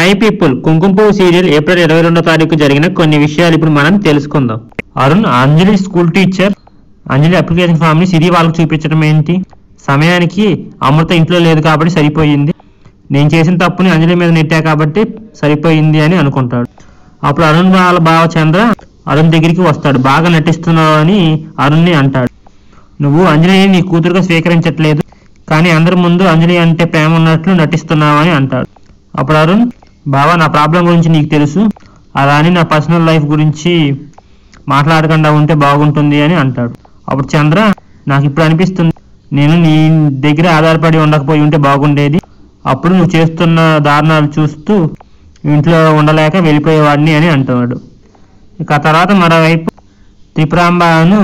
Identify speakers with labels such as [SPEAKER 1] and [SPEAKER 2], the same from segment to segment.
[SPEAKER 1] high people కుంకుమ పువ్వు serial April ఇరవై రెండో తారీఖు జరిగిన కొన్ని విషయాలు ఇప్పుడు మనం తెలుసుకుందాం Arun Anjali school teacher Anjali application form ని సిరి వాళ్ళకి చూపించడం ఏంటి సమయానికి అమృత ఇంట్లో లేదు కాబట్టి సరిపోయింది నేను చేసిన తప్పుని అంజలి మీద నెట్టా కాబట్టి సరిపోయింది అని అనుకుంటాడు అప్పుడు అరుణ్ వాళ్ళ బావ చంద్ర అరుణ్ దగ్గరికి వస్తాడు బాగా నటిస్తున్నావు అని అరుణ్ని అంటాడు నువ్వు అంజలిని నీ కూతురుగా స్వీకరించట్లేదు కానీ అందరి ముందు అంజలి అంటే ప్రేమ ఉన్నట్లు నటిస్తున్నావు అని అంటాడు అప్పుడు అరుణ్ బావా నా ప్రాబ్లం గురించి నీకు తెలుసు అలా అని నా పర్సనల్ లైఫ్ గురించి మాట్లాడకుండా ఉంటే బాగుంటుంది అని అంటాడు అప్పుడు చంద్ర నాకు ఇప్పుడు అనిపిస్తుంది నేను నీ దగ్గర ఆధారపడి ఉండకపోయి ఉంటే బాగుండేది అప్పుడు నువ్వు చేస్తున్న దారుణాలు చూస్తూ ఇంట్లో ఉండలేక వెళ్ళిపోయేవాడిని అని అంటున్నాడు ఇక ఆ తర్వాత మరోవైపు త్రిపురాంబను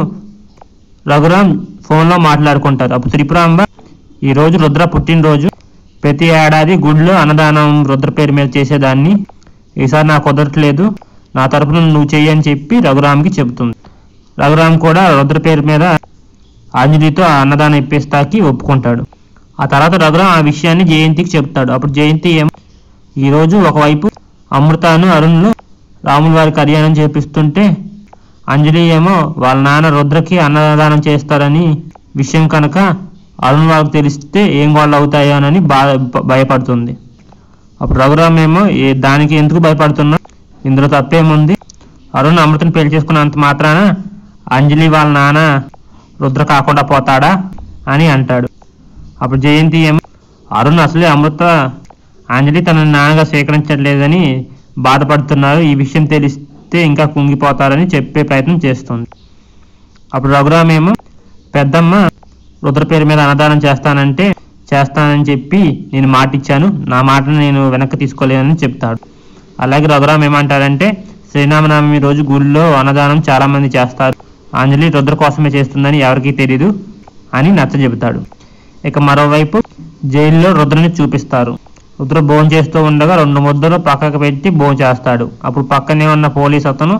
[SPEAKER 1] రఘురాం ఫోన్లో మాట్లాడుకుంటారు అప్పుడు త్రిపురాంబ ఈ రోజు రుద్ర పుట్టినరోజు ప్రతి ఏడాది గుడిలో అన్నదానం రుద్ర పేరు మీద చేసేదాన్ని ఈసారి నాకు కుదరట్లేదు నా తరపున నువ్వు చెయ్యి అని చెప్పి రఘురామ్కి చెబుతుంది రఘురామ్ కూడా రుద్ర పేరు మీద ఆంజలితో ఆ అన్నదానం ఇప్పిస్తాకి ఒప్పుకుంటాడు ఆ తర్వాత రఘురామ్ ఆ విషయాన్ని జయంతికి చెప్తాడు అప్పుడు జయంతి ఏమో ఈరోజు ఒకవైపు అమృతాను అరుణ్ను రాముల వారి కళ్యాణం చేపిస్తుంటే అంజలి ఏమో వాళ్ళ నాన్న రుద్రకి అన్నదానం చేస్తారని విషయం కనుక అరుణ్ వాళ్ళకి తెలిస్తే ఏం గోళ్ళు అవుతాయోనని బా భయపడుతుంది అప్పుడు రఘురామ్ ఏమో ఏ దానికి ఎందుకు భయపడుతున్నా ఇందులో తప్పేముంది అరుణ్ అమృతని పెళ్లి చేసుకున్నంత మాత్రాన అంజలి వాళ్ళ నాన్న రుద్ర కాకుండా పోతాడా అని అంటాడు అప్పుడు జయంతి ఏమో అరుణ్ అసలే అమృత అంజలి తన నాన్నగా స్వీకరించట్లేదని బాధపడుతున్నారు ఈ విషయం తెలిస్తే ఇంకా కుంగిపోతారని చెప్పే ప్రయత్నం చేస్తుంది అప్పుడు రఘురామ్ ఏమో పెద్దమ్మ రుద్ర పేరు మీద అన్నదానం చేస్తానంటే చేస్తానని చెప్పి నేను మాట ఇచ్చాను నా మాటను నేను వెనక్కి తీసుకోలేనని చెప్తాడు అలాగే రఘురామ్ ఏమంటాడంటే శ్రీరామనవమి రోజు గుడిలో అన్నదానం చాలా మంది చేస్తారు అంజలి రుద్ర కోసమే చేస్తుందని ఎవరికీ తెలీదు అని నచ్చ చెబుతాడు ఇక మరోవైపు జైల్లో రుద్రని చూపిస్తారు రుద్ర భోజనం చేస్తూ ఉండగా రెండు ముద్దలు పక్కకు పెట్టి భోజనం చేస్తాడు అప్పుడు పక్కనే ఉన్న పోలీస్ అతను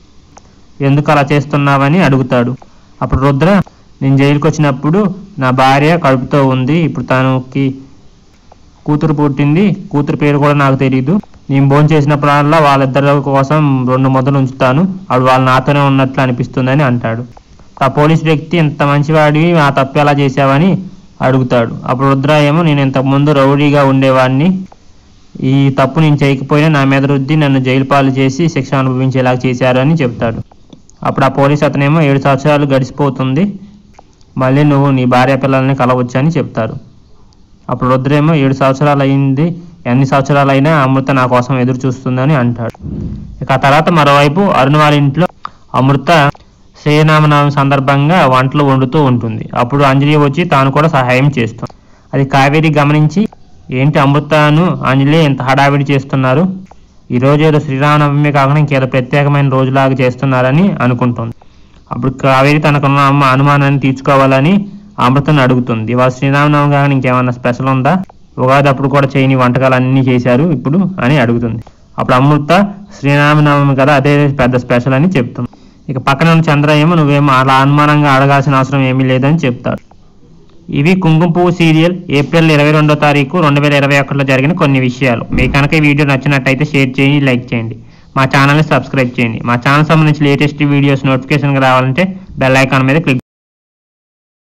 [SPEAKER 1] ఎందుకు అలా చేస్తున్నావని అడుగుతాడు అప్పుడు రుద్ర నేను జైలుకి వచ్చినప్పుడు నా భార్య కడుపుతో ఉంది ఇప్పుడు తనకి కూతురు పుట్టింది కూతురు పేరు కూడా నాకు తెలియదు నేను భోజనం చేసినప్పుడల్లా వాళ్ళిద్దరి కోసం రెండు ముద్దలు ఉంచుతాను అప్పుడు వాళ్ళు నాతోనే ఉన్నట్లు అనిపిస్తుందని అంటాడు ఆ పోలీస్ వ్యక్తి ఇంత మంచివాడివి ఆ తప్పు ఎలా చేశావని అడుగుతాడు అప్పుడు రుద్ర ఏమో నేను ఇంతకు ముందు రౌడీగా ఉండేవాడిని ఈ తప్పు నేను చేయకపోయినా నా మీద రుద్ది నన్ను జైలు పాలు చేసి శిక్ష అనుభవించేలాగా చేశారు అని చెప్తాడు అప్పుడు ఆ పోలీస్ అతనేమో ఏడు సంవత్సరాలు గడిచిపోతుంది మళ్ళీ నువ్వు నీ భార్య పిల్లల్ని కలవచ్చు అని చెప్తారు అప్పుడు రుద్రేమో ఏడు సంవత్సరాలు అయింది ఎన్ని సంవత్సరాలు అయినా అమృత నా కోసం ఎదురు చూస్తుందని అంటాడు ఇక ఆ తర్వాత మరోవైపు అరుణ్ వాళ్ళ ఇంట్లో అమృత శ్రీరామనవమి సందర్భంగా వంటలు వండుతూ ఉంటుంది అప్పుడు అంజలి వచ్చి తాను కూడా సహాయం చేస్తుంది అది కావేరి గమనించి ఏంటి అమృతను అంజలి ఇంత హడావిడి చేస్తున్నారు ఈ రోజు ఏదో శ్రీరామనవమి కాకుండా ఇంకేదో ప్రత్యేకమైన రోజులాగా చేస్తున్నారని అనుకుంటుంది అప్పుడు కావేరి తనకున్న అమ్మ అనుమానాన్ని తీర్చుకోవాలని అమృతను అడుగుతుంది ఇవాళ శ్రీరామనవమి కాకుండా ఇంకేమన్నా స్పెషల్ ఉందా ఉగాది అప్పుడు కూడా చేయని వంటకాలు అన్నీ చేశారు ఇప్పుడు అని అడుగుతుంది అప్పుడు అమృత శ్రీరామనవమి కదా అదే పెద్ద స్పెషల్ అని చెప్తుంది ఇక పక్కన ఉన్న చంద్ర ఏమో నువ్వేమో అలా అనుమానంగా అడగాల్సిన అవసరం ఏమీ లేదని చెప్తాడు ఇవి కుంకుమ పువ్వు సీరియల్ ఏప్రిల్ ఇరవై రెండో తారీఖు రెండు వేల ఇరవై ఒకటిలో జరిగిన కొన్ని విషయాలు మీకు కనుక ఈ వీడియో నచ్చినట్టయితే షేర్ చేయండి లైక్ చేయండి మా ఛానల్ని సబ్స్క్రైబ్ చేయండి మా ఛానల్ సంబంధించి లేటెస్ట్ వీడియోస్ నోటిఫికేషన్ రావాలంటే బెల్ ఐకాన్ మీద క్లిక్